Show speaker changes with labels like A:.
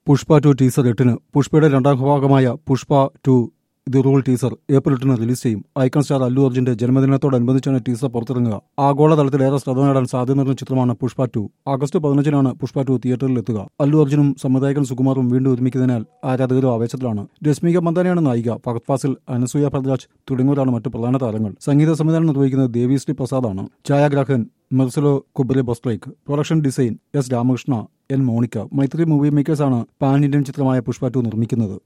A: Pushpa to teaser എട്ടിന് പുഷ്പയുടെ രണ്ടാം ഭാഗമായ Pushpa two the rule teaser April എട്ടിന് റിലീസ് ചെയ്യും ഐക്കൺ സ്റ്റാർ അല്ലു അർജുന്റെ ജന്മദിനത്തോടനുബന്ധിച്ചാണ് ടീസർ പുറത്തിറങ്ങുക ആഗോളതലത്തിൽ ഏറെ ശ്രദ്ധ നേടാൻ സാധ്യത നിറഞ്ഞ ചിത്രമാണ് പുഷ്പ ടു ആഗസ്റ്റ് പതിനഞ്ചിനാണ് പുഷ്പ ടു തിയേറ്ററിൽ എത്തുക അല്ലു അർജുനും സംവിധായകൻ സുകുമാറും വീണ്ടും ഒരുമിക്കുന്നതിനാൽ ആരാധകരും ആവേശത്തിലാണ് രശ്മിക മന്ദാനയാണ് നായിക ഫഹദ് ഫാസിൽ അനസൂയ ഭദ്രാജ് തുടങ്ങിയവരാണ് മറ്റു പ്രധാന താരങ്ങൾ സംഗീത സംവിധാനം നിർവഹിക്കുന്നത് ദേവിശ്രീ പ്രസാദാണ് ഛായാഗ്രാഹകൻ മെർസലോ കുബലെ ബോസ്ട്രൈക്ക് production design S Ramakrishna N Monika Mythri movie മേക്കേഴ്സാണ് പാൻ ഇന്ത്യൻ ചിത്രമായ പുഷ്പ ടു നിർമ്മിക്കുന്നത്